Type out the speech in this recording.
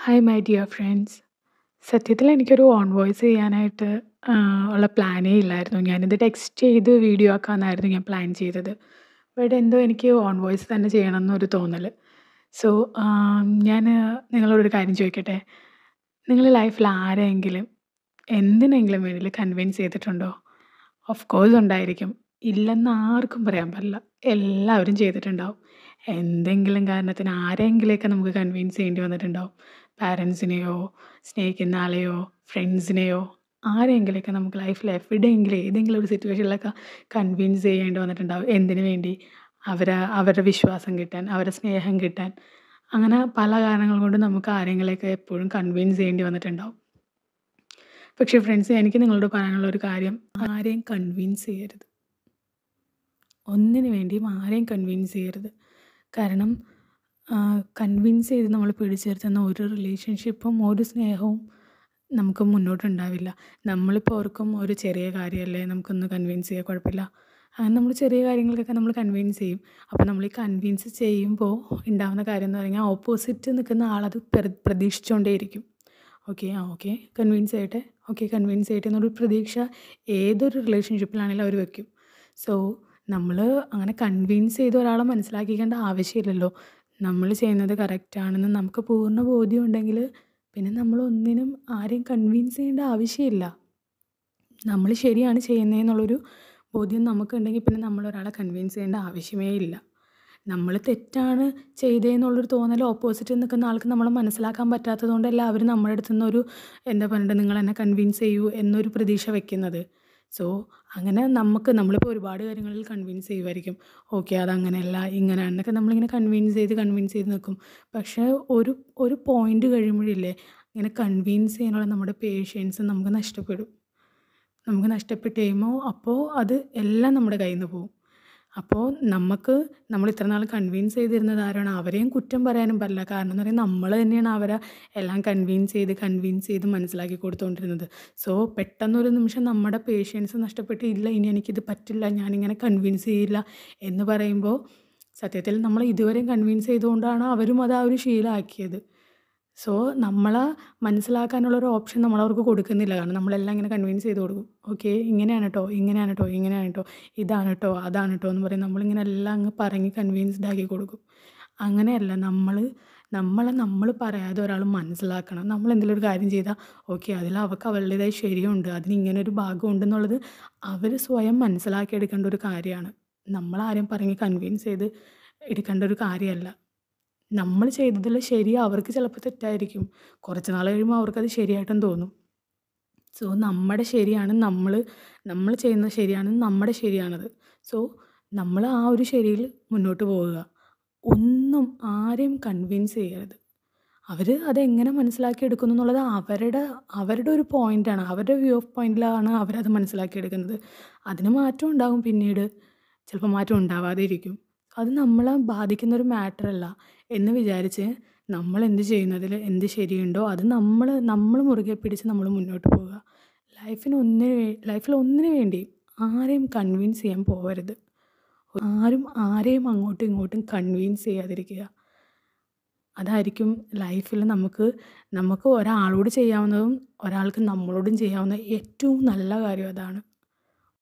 hi my dear friends സത്യത്തിൽ എനിക്കൊരു on voice ചെയ്യാനായിട്ട് ഉള്ള പ്ലാനേ ഇല്ലായിരുന്നു ഞാനിത് ടെക്സ്റ്റ് ചെയ്ത് വീഡിയോ ആക്കാമെന്നായിരുന്നു ഞാൻ പ്ലാൻ ചെയ്തത് ബട്ട് എന്തോ എനിക്ക് ഓൺ വോയിസ് തന്നെ ചെയ്യണം എന്നൊരു തോന്നൽ സോ ഞാൻ നിങ്ങളോടൊരു കാര്യം ചോദിക്കട്ടെ നിങ്ങൾ ലൈഫിൽ ആരെയെങ്കിലും എന്തിനെങ്കിലും വേണ്ടിയിട്ട് കൺവിൻസ് ചെയ്തിട്ടുണ്ടോ ഓഫ് കോഴ്സ് ഉണ്ടായിരിക്കും ഇല്ലെന്ന് ആർക്കും പറയാൻ പറ്റില്ല എല്ലാവരും ചെയ്തിട്ടുണ്ടാവും എന്തെങ്കിലും കാരണത്തിന് ആരെങ്കിലുമൊക്കെ നമുക്ക് കൺവിൻസ് ചെയ്യേണ്ടി വന്നിട്ടുണ്ടാവും പാരൻസിനെയോ സ്നേഹിക്കുന്ന ആളെയോ ഫ്രണ്ട്സിനെയോ ആരെങ്കിലുമൊക്കെ നമുക്ക് ലൈഫിൽ എവിടെയെങ്കിലും ഏതെങ്കിലും ഒരു സിറ്റുവേഷനിലൊക്കെ കൺവിൻസ് ചെയ്യേണ്ടി വന്നിട്ടുണ്ടാവും എന്തിനു വേണ്ടി അവരെ അവരുടെ വിശ്വാസം കിട്ടാൻ അവരുടെ സ്നേഹം കിട്ടാൻ അങ്ങനെ പല കാരണങ്ങൾ കൊണ്ട് നമുക്ക് ആരെങ്കിലുമൊക്കെ എപ്പോഴും കൺവിൻസ് ചെയ്യേണ്ടി വന്നിട്ടുണ്ടാവും പക്ഷേ ഫ്രണ്ട്സ് എനിക്ക് നിങ്ങളോട് പറയാനുള്ള ഒരു കാര്യം ആരെയും കൺവിൻസ് ചെയ്യരുത് ഒന്നിനു വേണ്ടിയും ആരെയും കൺവിൻസ് ചെയ്യരുത് കാരണം കൺവിൻസ് ചെയ്ത് നമ്മൾ പിടിച്ചു നിർത്തുന്ന ഒരു റിലേഷൻഷിപ്പും ഒരു സ്നേഹവും നമുക്ക് മുന്നോട്ടുണ്ടാവില്ല നമ്മളിപ്പോൾ ഓർക്കും ഒരു ചെറിയ കാര്യമല്ലേ നമുക്കൊന്ന് കൺവിൻസ് ചെയ്യാൻ കുഴപ്പമില്ല അങ്ങനെ നമ്മൾ ചെറിയ കാര്യങ്ങൾക്കൊക്കെ നമ്മൾ കൺവിൻസ് ചെയ്യും അപ്പോൾ നമ്മൾ ഈ കൺവിൻസ് ചെയ്യുമ്പോൾ ഉണ്ടാകുന്ന കാര്യം എന്ന് പറഞ്ഞാൽ ഓപ്പോസിറ്റ് നിൽക്കുന്ന ആളത് പ്രതീക്ഷിച്ചുകൊണ്ടേയിരിക്കും ഓക്കെ ആ ഓക്കെ കൺവിൻസ് ചെയ്യട്ടെ ഓക്കെ കൺവിൻസ് ചെയ്യട്ടെ എന്നൊരു പ്രതീക്ഷ ഏതൊരു റിലേഷൻഷിപ്പിലാണെങ്കിലും അവർ വെക്കും സോ നമ്മൾ അങ്ങനെ കൺവിൻസ് ചെയ്ത് ഒരാളെ മനസ്സിലാക്കിക്കേണ്ട ആവശ്യമില്ലല്ലോ നമ്മൾ ചെയ്യുന്നത് കറക്റ്റാണെന്ന് നമുക്ക് പൂർണ്ണ ബോധ്യം ഉണ്ടെങ്കിൽ പിന്നെ നമ്മൾ ഒന്നിനും ആരെയും കൺവിൻസ് ചെയ്യേണ്ട ആവശ്യമില്ല നമ്മൾ ശരിയാണ് ചെയ്യുന്നതെന്നുള്ളൊരു ബോധ്യം നമുക്കുണ്ടെങ്കിൽ പിന്നെ നമ്മൾ ഒരാളെ കൺവിൻസ് ചെയ്യേണ്ട ആവശ്യമേ ഇല്ല നമ്മൾ തെറ്റാണ് ചെയ്തതെന്നുള്ളൊരു തോന്നൽ ഓപ്പോസിറ്റ് നിൽക്കുന്ന ആൾക്ക് നമ്മളെ മനസ്സിലാക്കാൻ പറ്റാത്തത് കൊണ്ടല്ല അവർ നമ്മുടെ അടുത്ത് നിന്നൊരു എന്താ പറയുക നിങ്ങൾ എന്നെ കൺവിൻസ് ചെയ്യൂ എന്നൊരു പ്രതീക്ഷ വെക്കുന്നത് സോ അങ്ങനെ നമുക്ക് നമ്മളിപ്പോൾ ഒരുപാട് കാര്യങ്ങളിൽ കൺവിൻസ് ചെയ്യുമായിരിക്കും ഓക്കെ അതങ്ങനെയല്ല ഇങ്ങനെ എന്നൊക്കെ നമ്മളിങ്ങനെ കൺവിൻസ് ചെയ്ത് കൺവിൻസ് ചെയ്ത് നിൽക്കും പക്ഷേ ഒരു ഒരു പോയിൻ്റ് കഴിയുമ്പോഴില്ലേ ഇങ്ങനെ കൺവിൻസ് ചെയ്യാനുള്ള നമ്മുടെ പേഷ്യൻസ് നമുക്ക് നഷ്ടപ്പെടും നമുക്ക് നഷ്ടപ്പെട്ട് കഴിയുമ്പോൾ അപ്പോൾ അത് എല്ലാം നമ്മുടെ കയ്യിൽ നിന്ന് പോകും അപ്പോൾ നമുക്ക് നമ്മൾ ഇത്ര നാൾ കൺവിൻസ് ചെയ്തിരുന്നത് ആരാണ് അവരെയും കുറ്റം പറയാനും പറ്റില്ല കാരണം എന്ന് പറയുന്നത് നമ്മൾ തന്നെയാണ് അവരെ എല്ലാം കൺവിൻസ് ചെയ്ത് കൺവിൻസ് ചെയ്ത് മനസ്സിലാക്കി കൊടുത്തുകൊണ്ടിരുന്നത് സോ പെട്ടെന്നൊരു നിമിഷം നമ്മുടെ പേഷ്യൻസ് നഷ്ടപ്പെട്ട് ഇല്ല ഇനി എനിക്കിത് പറ്റില്ല ഞാനിങ്ങനെ കൺവിൻസ് ചെയ്യില്ല എന്ന് പറയുമ്പോൾ സത്യത്തിൽ നമ്മൾ ഇതുവരെയും കൺവിൻസ് ചെയ്തുകൊണ്ടാണ് അവരും അത് ആ ഒരു ശീലമാക്കിയത് സോ നമ്മളെ മനസ്സിലാക്കാനുള്ളൊരു ഓപ്ഷൻ നമ്മളവർക്ക് കൊടുക്കുന്നില്ല കാരണം നമ്മളെല്ലാം ഇങ്ങനെ കൺവിൻസ് ചെയ്ത് കൊടുക്കും ഓക്കെ ഇങ്ങനെയാണ് കേട്ടോ ഇങ്ങനെയാണ് കേട്ടോ ഇങ്ങനെയാണ് കേട്ടോ ഇതാണ് കേട്ടോ അതാണ് കേട്ടോ എന്ന് പറയും നമ്മളിങ്ങനെ എല്ലാം അങ്ങ് പറഞ്ഞ് കൺവിൻസ്ഡ് ആക്കി കൊടുക്കും അങ്ങനെയല്ല നമ്മൾ നമ്മളെ നമ്മൾ പറയാതെ ഒരാൾ മനസ്സിലാക്കണം നമ്മൾ എന്തെങ്കിലും ഒരു കാര്യം ചെയ്താൽ ഓക്കെ അതിൽ അവൾക്ക് അവളുടേതായ ശരിയുണ്ട് അതിന് ഇങ്ങനെ ഒരു ഭാഗം ഉണ്ടെന്നുള്ളത് അവർ സ്വയം മനസ്സിലാക്കിയെടുക്കേണ്ട ഒരു കാര്യമാണ് നമ്മളാരും പറഞ്ഞ് കൺവിൻസ് ചെയ്ത് എടുക്കേണ്ട ഒരു കാര്യമല്ല നമ്മൾ ചെയ്തതിൽ ശരി അവർക്ക് ചിലപ്പോൾ തെറ്റായിരിക്കും കുറച്ച് നാൾ കഴിയുമ്പോൾ അവർക്കത് ശരിയായിട്ടും തോന്നും സോ നമ്മുടെ ശരിയാണ് നമ്മൾ നമ്മൾ ചെയ്യുന്നത് ശരിയാണ് നമ്മുടെ ശരിയാണത് സോ നമ്മൾ ആ ഒരു ശരിയിൽ മുന്നോട്ട് പോവുക ഒന്നും ആരെയും കൺവിൻസ് ചെയ്യരുത് അവർ അതെങ്ങനെ മനസ്സിലാക്കി എടുക്കുന്നു എന്നുള്ളത് അവരുടെ അവരുടെ ഒരു പോയിൻ്റാണ് അവരുടെ വ്യൂ ഓഫ് പോയിന്റിലാണ് അവരത് മനസ്സിലാക്കിയെടുക്കുന്നത് അതിന് മാറ്റം ഉണ്ടാകും പിന്നീട് ചിലപ്പോൾ മാറ്റം ഉണ്ടാവാതെ ഇരിക്കും അത് നമ്മളെ ബാധിക്കുന്നൊരു മാറ്ററല്ല എന്ന് വിചാരിച്ച് നമ്മൾ എന്ത് ചെയ്യുന്നതിൽ എന്ത് ശരിയുണ്ടോ അത് നമ്മൾ നമ്മൾ മുറുകെ പിടിച്ച് നമ്മൾ മുന്നോട്ട് പോവുക ലൈഫിന് ഒന്നിന് ലൈഫിൽ ഒന്നിനു വേണ്ടി ആരെയും കൺവിൻസ് ചെയ്യാൻ പോകരുത് ആരും ആരെയും അങ്ങോട്ടും ഇങ്ങോട്ടും കൺവിൻസ് ചെയ്യാതിരിക്കുക അതായിരിക്കും ലൈഫിൽ നമുക്ക് നമുക്ക് ഒരാളോട് ചെയ്യാവുന്നതും ഒരാൾക്ക് നമ്മളോടും ചെയ്യാവുന്ന ഏറ്റവും നല്ല കാര്യം അതാണ്